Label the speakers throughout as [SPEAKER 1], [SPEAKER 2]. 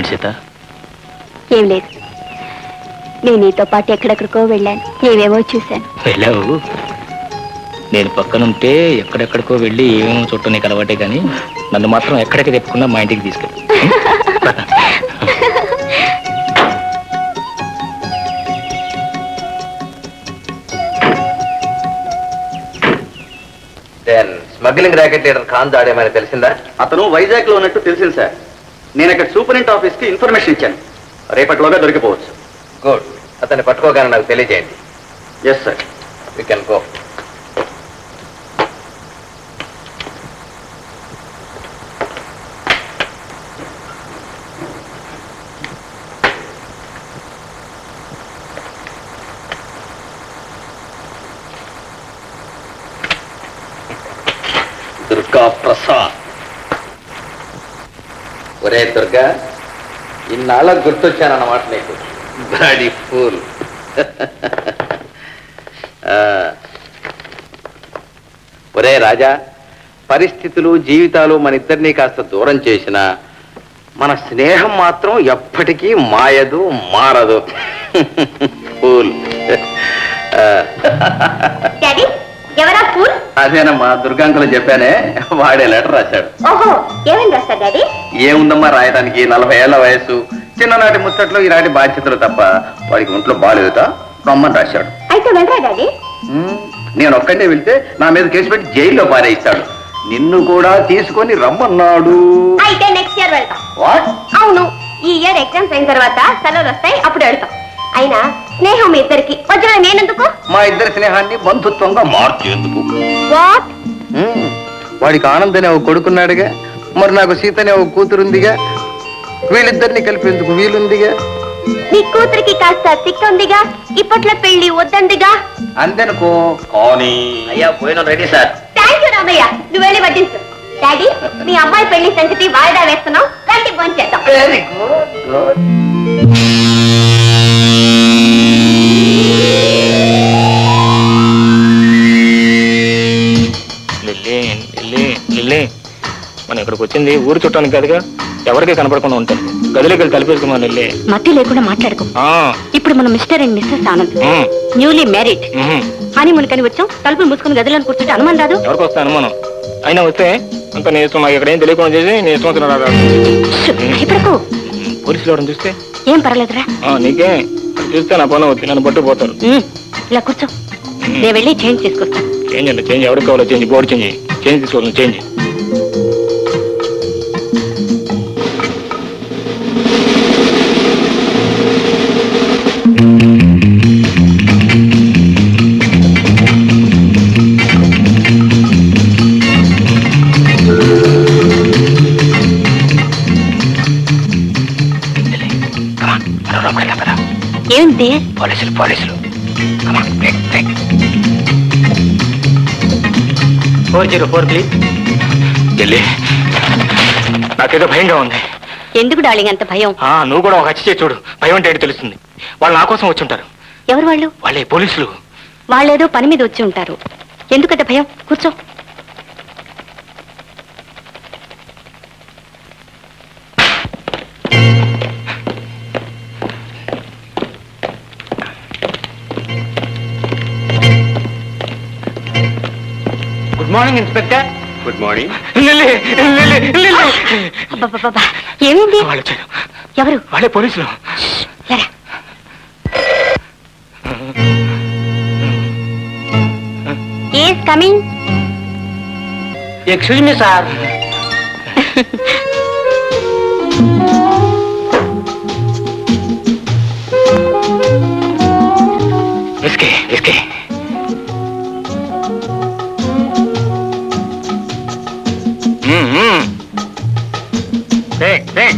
[SPEAKER 1] ఏంటి సీత
[SPEAKER 2] ఏం లేదు నేను నీతో పాటు ఎక్కడెక్కడికో వెళ్ళాను ఏవేవో చూశాను
[SPEAKER 1] వెళ్ళావు నేను పక్కనుంటే ఎక్కడెక్కడికో వెళ్ళి ఏమేమో చుట్టూ నీకు అలవాటే కానీ నన్ను మాత్రం ఎక్కడికి తెప్పకుండా మా ఇంటికి తీసుకెళ్ళి
[SPEAKER 3] స్మగ్లింగ్ ర్యాకెట్ లీడర్ ఖాన్ దాడేమని తెలిసిందా
[SPEAKER 4] అతను వైజాగ్ లో ఉన్నట్టు తెలిసింది సార్ నేను ఇక్కడ సూపరింట్ ఆఫీస్ కి ఇన్ఫర్మేషన్ ఇచ్చాను రేపటిలోగా దొరికిపోవచ్చు
[SPEAKER 3] గుడ్ అతన్ని పట్టుకోగానే నాకు తెలియజేయండి
[SPEAKER 4] yes sir
[SPEAKER 3] you can go Durga Prasad ఒరే దుర్గా ఇన్నాళ్ళకు గుర్తొచ్చానన్నమాట నీకు బ్రాడీ ఫూల్ ఒరే రాజా పరిస్థితులు జీవితాలు మన ఇద్దరినీ కాస్త దూరం చేసిన మన స్నేహం మాత్రం ఎప్పటికీ మాయదు మారదు ఫూల్
[SPEAKER 2] డాడీ ఎవరా ఫూల్
[SPEAKER 3] అదేనమ్మా దుర్గాంకులు చెప్పానే వాడే లెటర్ రాశాడు
[SPEAKER 2] ఓహో ఏమని రాస్తా డాడీ
[SPEAKER 3] ఏముందమ్మా రాయడానికి నలభై ఏళ్ల వయసు చిన్ననాటి ముచ్చట్లు ఈనాటి బాధ్యతలు తప్ప వాడికి ఒంట్లో బాగాలేదుట రమ్మని రాశాడు
[SPEAKER 2] అయితే వెళ్ళరా డాడీ
[SPEAKER 3] ఉమ్, నేను ఒక్కడే వెళ్తే నా మీద కేసు పెట్టి జైల్లో పారేయిస్తాడు నిన్ను కూడా తీసుకొని రమ్మన్నాడు
[SPEAKER 2] అయితే నెక్స్ట్ ఇయర్ వెళ్తాం
[SPEAKER 3] వాట్
[SPEAKER 2] అవును ఈ ఇయర్ ఎగ్జామ్స్ అయిన తర్వాత సెలవులు వస్తాయి అప్పుడు వెళ్తాం అయినా స్నేహం మీ ఇద్దరికి వజ్రం నేనెందుకు
[SPEAKER 3] మా ఇద్దరి స్నేహాన్ని బంధుత్వంగా మార్చేందుకు
[SPEAKER 2] వాట్
[SPEAKER 3] ఉమ్, వాడికి ఆనందనే ఒక కొడుకున్నాడుగా మరి నాకు సీతనే ఒక కూతురుందిగా వీళ్ళిద్దరిని కలిపేందుకు వీలుందిగా
[SPEAKER 2] నీ కూతురికి కాస్త తిక్కుందిగా ఇప్పట్లో పెళ్లి వద్దందిగా
[SPEAKER 3] అందనుకో కానీ
[SPEAKER 1] అయ్యా పోయిన ready sir
[SPEAKER 2] thank you Ramayya నువ్వు వెళ్ళి వడ్డించు డాడీ మీ అమ్మాయి పెళ్లి సంగతి వాయిదా వేస్తున్నావు రండి భోంచేద్దాం
[SPEAKER 3] very good good
[SPEAKER 1] Lily Lily Lily మనం ఇక్కడికి వచ్చింది ఊరు చుట్టానికి కాదుగా ఎవరికి కనపడకుండా ఉంటారు గదిలోకి వెళ్ళి తలిపేసుకోమని లిల్లీ
[SPEAKER 2] మట్టి లేకుండా మాట్లాడుకో
[SPEAKER 1] ఆ,
[SPEAKER 2] ఇప్పుడు మనం Mr and Mrs Anand
[SPEAKER 1] um,
[SPEAKER 2] newly married
[SPEAKER 1] um.
[SPEAKER 2] Honeymoon కని వచ్చాం తలుపులు మూసుకుని గదిలో కూర్చుంటే అనుమానం రాదు
[SPEAKER 1] ఎవరికి వస్తా అనుమానం అయినా వస్తే అంత నీ ఇష్టం నాకు ఇక్కడ ఏం తెలియకుండా చేసి నీ ఇష్టం వచ్చిన రాదా.
[SPEAKER 2] షు, భయపడకు
[SPEAKER 1] ఉమ్, పోలీసులు ఎవరిని చూస్తే
[SPEAKER 2] ఏం పర్వాలేదురా
[SPEAKER 1] ఆ, నీకే అది చూస్తే నా పని అవుతుంది నన్ను పట్టుకుపోతారు
[SPEAKER 2] ఉమ్, ఇలా కూర్చో నేను వెళ్ళి చేంజ్ తీసుకొస్తాను
[SPEAKER 1] చేంజ్ అండి చేంజ్ ఎవరికి కావాలో చేంజ్ బోర్డు చేంజ్ చేంజ్ తీసుకోవాలి చేంజ్
[SPEAKER 2] ఏంటి
[SPEAKER 1] పోలీసులు పోలీసులు four zero four please Delhi నాకేదో భయంగా ఉంది
[SPEAKER 2] ఎందుకు డార్లింగ్ అంత భయం
[SPEAKER 1] ఆ, నువ్వు కూడా ఒక హత్య చేసి చూడు భయం అంటే ఏంటో తెలుస్తుంది వాళ్ళు నా కోసం వచ్చి ఉంటారు
[SPEAKER 2] ఎవరు వాళ్ళు
[SPEAKER 1] వాళ్ళే పోలీసులు
[SPEAKER 2] వాళ్ళేదో పని మీద వచ్చి ఉంటారు ఎందుకంత భయం కూర్చో
[SPEAKER 3] good morning inspector good morning
[SPEAKER 1] Lily, Lily, Lily.
[SPEAKER 2] అబ్బబ్బబ్బా, ఏమైంది
[SPEAKER 1] వాళ్ళు వచ్చారు
[SPEAKER 2] ఎవరు
[SPEAKER 1] వాళ్ళే పోలీసులు
[SPEAKER 2] లేరా is coming
[SPEAKER 1] excuse me sir whisky whisky Take, take.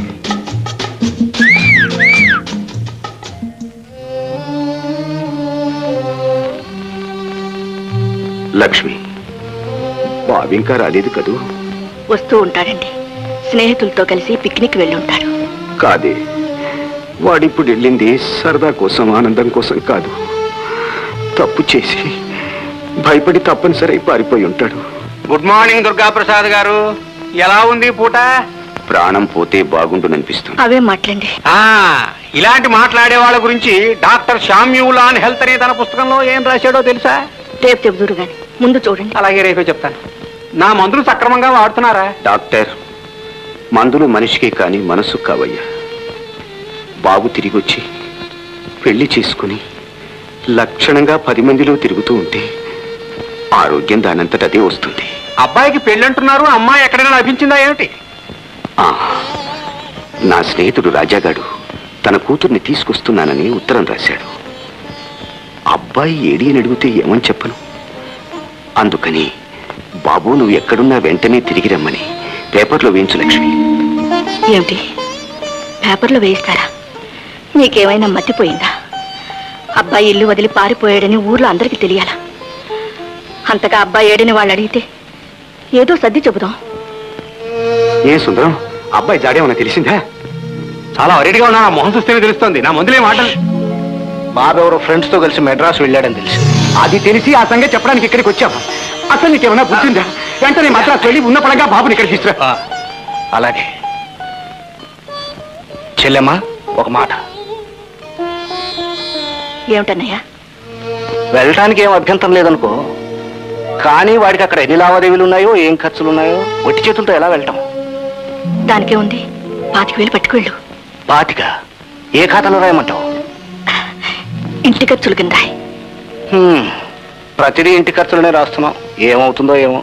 [SPEAKER 5] Lakshmi Babu ఇంకా రాలేదు కదూ
[SPEAKER 2] వస్తూ ఉంటాడండి స్నేహితులతో కలిసి పిక్నిక్ వెళ్ళి ఉంటాడు
[SPEAKER 5] కాదే వాడిప్పుడు వెళ్ళింది సరదా కోసం ఆనందం కోసం కాదు తప్పు చేసి భయపడి తప్పనిసరి పారిపోయి ఉంటాడు
[SPEAKER 3] గుడ్ మార్నింగ్ దుర్గా ప్రసాద్ గారు ఎలా ఉంది పూట
[SPEAKER 5] ప్రాణం పోతే బాగుండుననిపిస్తుంది
[SPEAKER 6] అవే మాట్లాడండి
[SPEAKER 7] ఆ ఇలాంటి మాట్లాడే వాళ్ళ గురించి డాక్టర్ షామ్యూలాన్ హెల్త్ అనే తన పుస్తకంలో ఏం రాశాడో తెలుసా
[SPEAKER 6] రేపు చెబుదురు గాని ముందు చూడండి
[SPEAKER 7] అలాగే రేపే చెప్తాను నా మందులు సక్రమంగా వాడుతున్నారా
[SPEAKER 5] డాక్టర్ మందులు మనిషికి కాని మనసు కావయ్యా బాబు తిరిగి వచ్చి పెళ్లి చేసుకుని లక్షణంగా పది మందిలో తిరుగుతూ ఉంటే ఆరోగ్యం దానంతట అదే వస్తుంది
[SPEAKER 7] అబ్బాయికి పెళ్ళంటున్నారు అమ్మాయి ఎక్కడైనా లభించిందా ఏమిటి
[SPEAKER 5] ఆ, నా స్నేహితుడు రాజాగాడు తన కూతుర్ని తీసుకొస్తున్నానని ఉత్తరం రాశాడు అబ్బాయి ఏడి అని అడిగితే ఏమని చెప్పను అందుకని బాబు నువ్వు ఎక్కడున్నా వెంటనే తిరిగి రమ్మని పేపర్లో వేయించు లక్ష్మి
[SPEAKER 6] ఏమిటి పేపర్లో వేయిస్తారా నీకేమైనా మతిపోయిందా అబ్బాయి ఇల్లు వదిలి పారిపోయాడని ఊర్లో అందరికీ తెలియాలా అంతగా అబ్బాయి ఏడని వాళ్ళు అడిగితే ఏదో సర్ది చెబుదాం
[SPEAKER 5] ఏ సుందరం అబ్బాయి జాడేమన్నా తెలిసిందా
[SPEAKER 7] చాలా వరెడిగా ఉన్నా నా మొహం చూస్తేనే తెలుస్తుంది నా మందులే మాటలు
[SPEAKER 3] బాబు ఎవరో ఫ్రెండ్స్ తో కలిసి మెడ్రాస్ వెళ్ళాడని తెలిసి
[SPEAKER 7] అది తెలిసి ఆ సంగతి చెప్పడానికి ఇక్కడికి వచ్చాము అసలు నీకేమైనా బుద్ధిందా వెంటనే మద్రాసు వెళ్ళి ఉన్న పడంగా బాబుని ఇక్కడ తీసుకురా
[SPEAKER 3] అలాగే చెల్లెమ్మా ఒక మాట
[SPEAKER 6] ఏమిటన్నయ్యా
[SPEAKER 3] వెళ్ళటానికి ఏం అభ్యంతరం లేదనుకో కానీ వాడికి అక్కడ ఎన్ని లావాదేవీలు ఉన్నాయో ఏం ఖర్చులు ఉన్నాయో ఒట్టి చేతులతో ఎలా వెళ్ళటం
[SPEAKER 6] దానికే ఉంది పాతిక వేలు పట్టుకెళ్ళు
[SPEAKER 3] పాతిక ఏ ఖాతాలో రాయమంటావు
[SPEAKER 6] ఇంటి ఖర్చులు కింద రాయి.
[SPEAKER 3] హ్మ్, ప్రతిదీ ఇంటి ఖర్చులనే రాస్తున్నాం ఏమవుతుందో ఏమో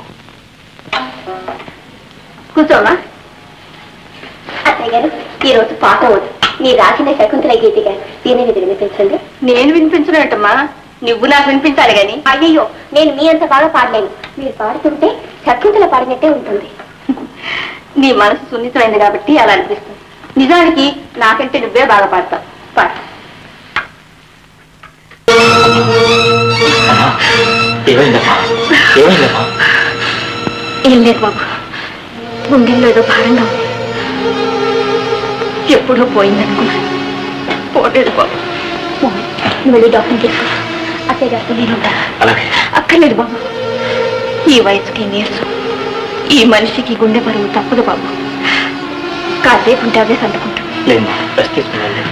[SPEAKER 2] కూర్చోమా అత్తయ్య గారు ఈ రోజు పాట వద్దు నీ రాసిన శకుంతల గీత గారు దీనిని వినిపించండి నేను వినిపించలేటమ్మా నువ్వు నాకు వినిపించాలి గాని అయ్యయ్యో నేను మీ అంత బాగా పాడలేను మీరు పాడుతుంటే శకుంతల పాడినట్టే ఉంటుంది నీ మనసు సున్నితమైంది కాబట్టి అలా అనిపిస్తుంది నిజానికి నాకంటే నువ్వే బాగా పాడతావు పాడు
[SPEAKER 1] ఏమైందమ్మా ఏమైందమ్మా
[SPEAKER 6] ఏం లేదు బాబు గుండెల్లో ఏదో భారంగా ఉంది ఎప్పుడో పోయిందనుకున్నాను పోలేదు బాబు
[SPEAKER 2] నువ్వు వెళ్ళి డాక్టర్ని తీసుకో అత్తయ్య గారితో నేను ఉంటాను
[SPEAKER 1] అలాగే
[SPEAKER 6] అక్కర్లేదు బాబు ఈ వయసుకి నీరసం ఈ మనిషికి గుండె బరువు తప్పదు బాబు కాసేపు ఉంటే అవే సందుకుంటాం
[SPEAKER 1] లేదు రెస్ట్ తీసుకున్నాను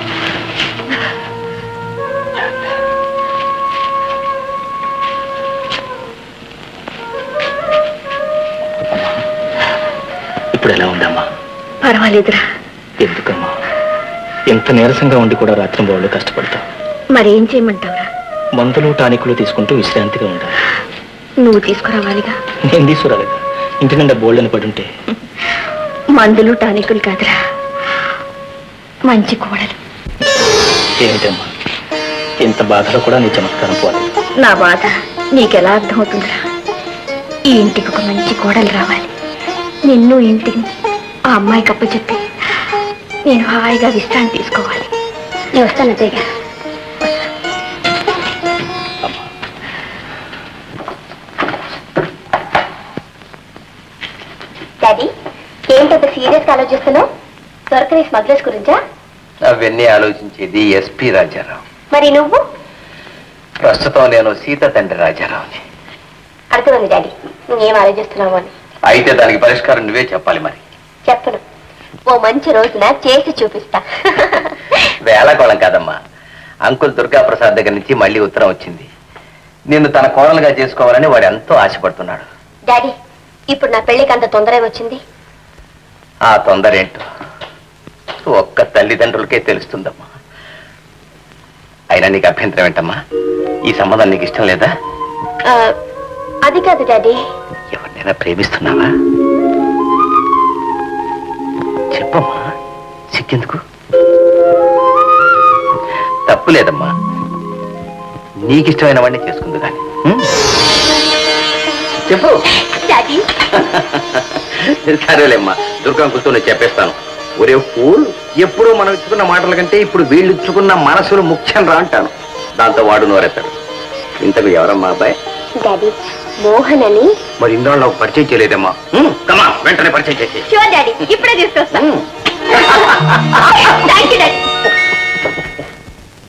[SPEAKER 1] ఇప్పుడు ఎలా ఉందమ్మా
[SPEAKER 6] పర్వాలేదురా
[SPEAKER 1] ఎందుకమ్మా ఎంత నీరసంగా ఉండి కూడా రాత్రి వాళ్ళు కష్టపడతావు
[SPEAKER 6] మరేం చేయమంటావురా
[SPEAKER 1] మందులు టానికులు తీసుకుంటూ విశ్రాంతిగా ఉండాలి
[SPEAKER 6] నువ్వు తీసుకురావాలిగా
[SPEAKER 1] నేను తీసుకురాలేదు ఇంటి నిండా బోల్డని పడి ఉంటే
[SPEAKER 6] మందులు టానికులు కాదురా మంచి కోడలు
[SPEAKER 1] ఏమిటమ్మా ఇంత బాధలో కూడా నీ చమత్కారం పోలేదు
[SPEAKER 6] నా బాధ నీకెలా అర్థమవుతుందిరా ఈ ఇంటికి ఒక మంచి కోడలు రావాలి నిన్ను ఇంటిని ఆ అమ్మాయికి అప్పచెప్పి నేను హాయిగా విశ్రాంతి తీసుకోవాలి
[SPEAKER 2] నేను వస్తాను అత్తయ్య గారు డాడీ ఏంటంత సీరియస్ గా ఆలోచిస్తున్నావు దొరకని స్మగ్లర్స్ గురించా
[SPEAKER 3] అవన్నీ ఆలోచించేది ఎస్పి రాజారావు
[SPEAKER 2] మరి నువ్వు
[SPEAKER 3] ప్రస్తుతం నేను సీత తండ్రి రాజారావుని
[SPEAKER 2] అర్థమైంది డాడీ నువ్వేం ఆలోచిస్తున్నావు అని
[SPEAKER 3] అయితే దానికి పరిష్కారం నువ్వే చెప్పాలి మరి
[SPEAKER 2] చెప్పను ఓ మంచి రోజున చేసి చూపిస్తా
[SPEAKER 3] వేళకోళం కాదమ్మా అంకుల్ దుర్గా ప్రసాద్ దగ్గర నుంచి మళ్ళీ ఉత్తరం వచ్చింది నిన్ను తన కోడలుగా చేసుకోవాలని వాడు ఎంతో ఆశపడుతున్నాడు
[SPEAKER 2] డాడీ ఇప్పుడు నా పెళ్ళికి అంత తొందర వచ్చింది
[SPEAKER 3] ఆ తొందర ఏంటో ఒక్క తల్లిదండ్రులకే తెలుస్తుందమ్మా అయినా నీకు అభ్యంతరం ఏంటమ్మా ఈ సంబంధం నీకు ఇష్టం లేదా
[SPEAKER 2] ఆ, అది కాదు డాడీ
[SPEAKER 3] ఎవరినైనా ప్రేమిస్తున్నావా చెప్పమ్మా సిగ్గెందుకు తప్పు లేదమ్మా నీకిష్టమైన వాడిని చేసుకుంది కానీ ఉం? చెప్పు
[SPEAKER 2] డాడీ
[SPEAKER 3] సరేలేమ్మా దుర్గాంకులతో నేను చెప్పేస్తాను ఒరే ఫూల్ ఎప్పుడూ మనం ఇచ్చుకున్న మాటల కంటే ఇప్పుడు వీళ్ళు ఇచ్చుకున్న మనసులు ముఖ్యం రా అంటాను దాంతో వాడు నోరెత్తాడు ఇంతకు ఎవరమ్మా అబ్బాయి
[SPEAKER 2] డాడీ మోహన్ అని
[SPEAKER 3] మరి ఇందులో నాకు పరిచయం చేయలేదమ్మా ఉం, కమా వెంటనే పరిచయం చేసి
[SPEAKER 2] షూర్ డాడీ ఇప్పుడే తీసుకొస్తా
[SPEAKER 3] ఉం.